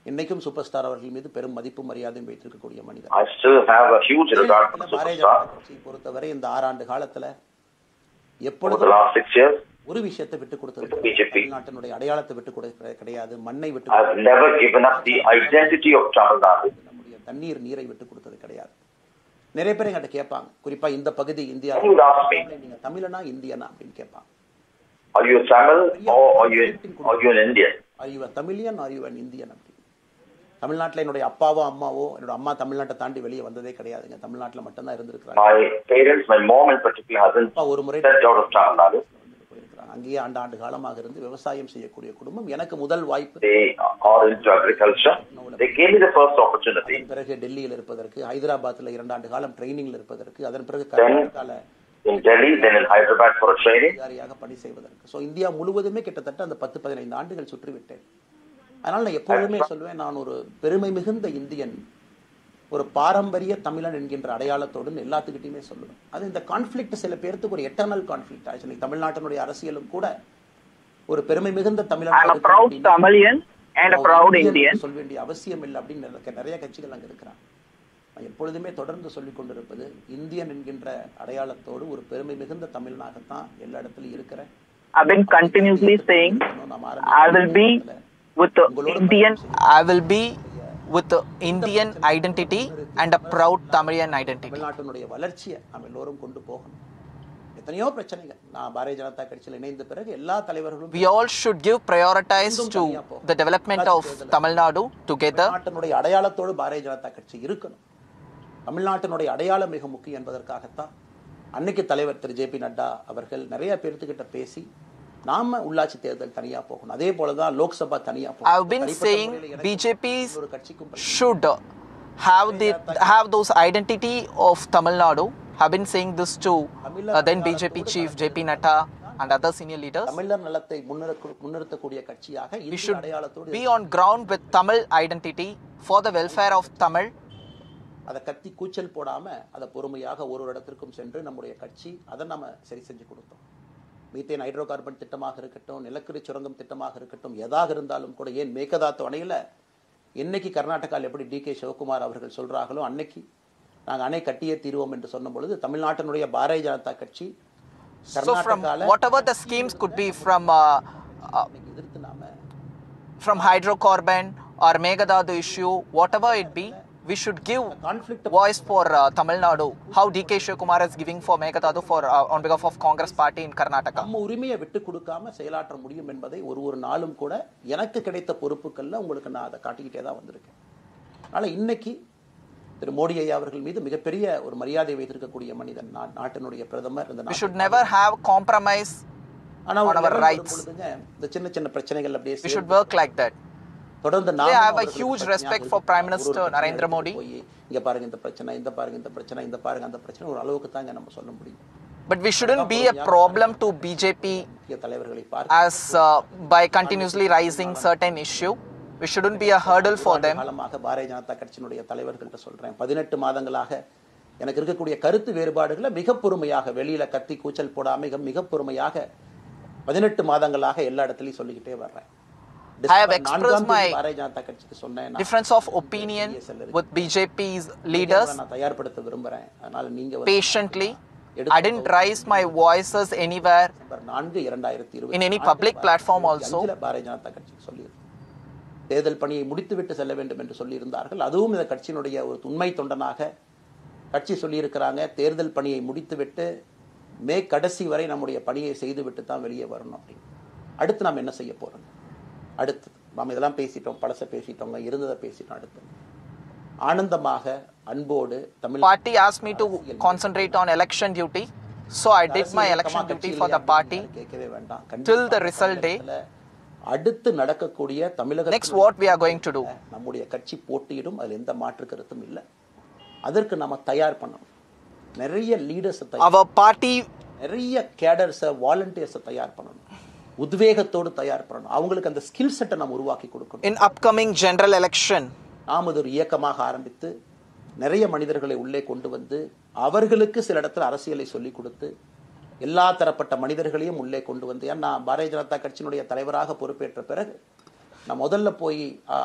இன்னைக்கும் super star அவர்கள் மீது பெரும் மதிப்பு மரியாதையும் வைத்திருக்கக்கூடிய மனிதர் I still have a huge regard for the Bharatiya superstar. Janata கட்சியை பொறுத்தவரை இந்த ஆறாண்டு காலத்துல Over the எப்பொழுதும் last six years, ஒரு விஷயத்தை விட்டு கொடுத்தது With the BJP. தமிழ்நாட்டினுடைய அடையாளத்தை விட்டு கொடுக்க கிடையாது மண்ணை விட்டு I've never given up the identity of Tamil Nadu. நம்முடைய தண்ணீர் நீரை விட்டு கொடுத்தது கிடையாது நிறைய பேர் என்கிட்ட கேட்பாங்க குறிப்பா இந்த பகுதி India You would ask me, நீங்க தமிழனா இந்தியனா அப்படின்னு கேட்பாங்க are you a Tamil or are you, are you an Indian? are you a Tamilian are you an Indian அப்படின்னு தமிழ்நாட்டுல என்னுடைய அப்பாவோ அம்மாவோ என்னோட அம்மா தமிழ்நாட்டை தாண்டி வெளியே வந்ததே கிடையாதுங்க தமிழ்நாட்டுல மட்டும்தான் இருந்திருக்கிறாங்க My parents, my mom in particular, hasn't அப்பா ஒரு முறை stepped out of Tamil Nadu. வந்துட்டு போயிருக்கிறாங்க அங்கேயே ஆண்டு ஆண்டு காலமாக இருந்து விவசாயம் செய்யக்கூடிய குடும்பம் எனக்கு முதல் வாய்ப்பு They are into agriculture. They gave me the first opportunity. அதன் பிறகு டெல்லியில் இருப்பதற்கு ஹைதராபாத்ல இரண்டாண்டு காலம் ட்ரைனிங்ல இருப்பதற்கு அதன் பிறகு கர்நாடகால In Delhi, then in Hyderabad for a training. அதிகாரியாக பணி செய்வதற்கு ஸோ இந்தியா முழுவதுமே கிட்டத்தட்ட அந்த பத்து பதினைந்து ஆண்டுகள் சுற்றி விட்டேன் அதனால நான் எப்பொழுதுமே சொல்லுவேன் நான் ஒரு பெருமை மிகுந்த இந்தியன் ஒரு பாரம்பரிய தமிழன் என்கின்ற அடையாளத்தோடு எல்லாத்துக்கிட்டையுமே சொல்லுவேன் அது இந்த கான்ஃப்ளிக்ட் சில பேர்த்துக்கு ஒரு எட்டர்னல் கான்ஃப்ளிக்ட் ஆக்சுவலி தமிழ்நாட்டினுடைய அரசியலும் கூட ஒரு பெருமை மிகுந்த தமிழன் I'm a proud Tamilian and a proud Indian. சொல்ல வேண்டிய அவசியம் இல்லை அப்படின்னு நிறைய- நிறைய கட்சிகள் அங்க இருக்கிறாங்க நான் எப்பொழுதுமே தொடர்ந்து சொல்லிக் கொண்டிருப்பது இந்தியன் என்கின்ற அடையாளத்தோடு ஒரு பெருமை மிகுந்த தமிழனாகத்தான் எல்லா இடத்துலயும் இருக்கிறேன் I've been continuously saying நாம் I will be with the Indian I will be with the Indian identity and a proud Tamilian identity. தமிழ்நாட்டினுடைய வளர்ச்சியை நாம் எல்லோரும் கொண்டு போகணும் எத்தனையோ பிரச்சனைகள் நான் பாரதிய ஜனதா கட்சியில் இணைந்த பிறகு எல்லா தலைவர்களும் We all should give prioritize to the development of Tamil Nadu together. தமிழ்நாட்டினுடைய அடையாளத்தோடு பாரதிய ஜனதா கட்சி இருக்கணும் தமிழ்நாட்டினுடைய அடையாளம் மிக முக்கியம் என்பதற்காகத்தான் அன்னைக்கு தலைவர் திரு ஜே பி நட்டா அவர்கள் நிறைய பேர்த்துக்கிட்ட பேசி நாம உள்ளாட்சி தேர்தல் தனியா போகணும் அதே போலதான் லோக்சபா தனியா போகணும் I've been தனிப்பட்ட saying முறையில எனக்கு BJP's ஒரு கட்சிக்கும் should have the have those identity of Tamil Nadu. Have been saying this to uh, then BJP chief JP Natta and other senior leaders. தமிழர் நலத்தை முன்னிறுத்த முன்னிறுத்தக்கூடிய கட்சியாக We இந்திய should அடையாளத்தோடு be on ground with Tamil identity for the welfare of Tamil. அதை கத்தி கூச்சல் போடாம அதை பொறுமையாக ஒரு ஒரு இடத்திற்கும் சென்று நம்முடைய கட்சி அதை நம்ம சரி செஞ்சு கொடுத்தோம் மீத்தேன் ஹைட்ரோ கார்பன் திட்டமாக இருக்கட்டும் நிலக்கரி சுரங்கம் திட்டமாக இருக்கட்டும் எதாக இருந்தாலும் கூட ஏன் மேகதாத்து அணையில இன்னைக்கு கர்நாடகாவில் எப்படி டி கே சிவகுமார் அவர்கள் சொல்றாங்களோ அன்னைக்கு நாங்க அணை கட்டியே தீருவோம் என்று சொன்ன பொழுது தமிழ்நாட்டினுடைய பாரதிய ஜனதா கட்சி So from கர்நாடகால whatever the schemes could be from uh, uh, இன்னைக்கு எதிர்த்து நாம from hydrocarbon or Megadadu issue, whatever it be, we should give conflict voice for uh, Tamil Nadu. How DK Shivakumar is giving for Megadadu for uh, on behalf of Congress party in Karnataka. நம்ம உரிமையை விட்டு கொடுக்காம செயலாற்ற முடியும் என்பதை ஒரு ஒரு நாளும் கூட எனக்கு கிடைத்த பொறுப்புக்கள்ல உங்களுக்கு நான் அதை காட்டிக்கிட்டே தான் வந்திருக்கேன் அதனால இன்னைக்கு திரு மோடி ஐயா அவர்கள் மீது மிகப்பெரிய ஒரு மரியாதை வைத்திருக்கக்கூடிய மனிதன் நா- நாட்டினுடைய பிரதமர் இந்த We நாட்டு- should never have compromise. ஆனா ஒரு on our level வரும் rights. பொழுதுங்க, இந்த சின்ன சின்ன பிரச்சனைகள் அப்படியே We சேர்ந்து should work like that. தொடர்ந்து I நாமும் have a அவர்களுக்கு huge பிரச்சனையாக respect இருக்க for Prime கூடாது. ஒரு Minister ஒரு பிரச்சனையை Narendra Modi. எடுத்துட்டு போய், இங்க பாருங்க இந்த பிரச்சனை இந்த பாருங்க இந்த பிரச்சனை இந்த பாருங்க அந்த பிரச்சனை ஒரு அளவுக்கு தாங்க நம்ம சொல்ல முடியும் But we shouldn't be a problem to BJP முக்கிய தலைவர்களை பார்த்து as uh, by continuously rising certain issue. We shouldn't be a hurdle for them. காலமாக பாரதிய ஜனதா கட்சியினுடைய தலைவர்கள்ட்ட சொல்றேன் பதினெட்டு மாதங்களாக எனக்கு இருக்கக்கூடிய கருத்து வேறுபாடுகளை மிக பொறுமையாக வெளியில கத்தி கூச்சல் போடாம மிக மிக பொறுமையாக பதினெட்டு மாதங்களாக எல்லா இடத்துலயும் சொல்லிக்கிட்டே வர்றேன் I have டிசம்பர் expressed நான்காம் தேதி my பாரதிய ஜனதா கட்சிக்கு சொன்னேன் நான் Difference of opinion with BJP's leaders நான் தயார்படுத்த விரும்புறேன் அதனால நீங்க வந்து patiently. I didn't raise my voices anywhere December நான்கு இரண்டாயிரத்தி இருபத்தி In any public platform also. Bharatiya Janata கட்சிக்கு சொல்லியிருந்தேன் தேர்தல் பணியை முடித்துவிட்டு செல்ல வேண்டும் என்று சொல்லியிருந்தார்கள் அதுவும் இந்த கட்சியினுடைய ஒரு உண்மை தொண்டனாக கட்சி சொல்லியிருக்கிறாங்க தேர்தல் பணியை முடித்துவிட்டு மே கடைசி வரை நம்முடைய பணியை செய்துவிட்டு தான் வெளியே வரணும் அப்படின்னு அடுத்து நாம் என்ன செய்ய போறோம் அடுத்து நாம் இதெல்லாம் பேசிட்டோம் பழச பேசிட்டோங்க இருந்ததை பேசிட்டோம் அடுத்து ஆனந்தமாக அன்போடு Tamil party asked me to concentrate on election duty so i did my election duty for the party கேட்கவே வேண்டாம் till the result day அடுத்து நடக்கக்கூடிய தமிழக next what we are going to do நம்முடைய கட்சி போட்டியிடும் அதுல எந்த மாற்று கருத்தும் இல்லை அதற்கு நம்ம தயார் பண்ணணும் நிறைய லீடர்ஸ் our party நிறைய கேடர்ஸை வாலண்டியர்ஸை தயார் பண்ணணும் உத்வேகத்தோடு தயார் பண்ணணும் அவங்களுக்கு அந்த ஸ்கில் செட்டை நம்ம உருவாக்கி கொடுக்கணும் in upcoming general election நாம் அது ஒரு இயக்கமாக ஆரம்பித்து நிறைய மனிதர்களை உள்ளே கொண்டு வந்து அவர்களுக்கு சில இடத்துல அரசியலை சொல்லிக் கொடுத்து எல்லா தரப்பட்ட மனிதர்களையும் உள்ளே கொண்டு வந்து ஏன்னா பாரதிய ஜனதா கட்சியினுடைய தலைவராக பொறுப்பேற்ற பிறகு நான் முதல்ல போய்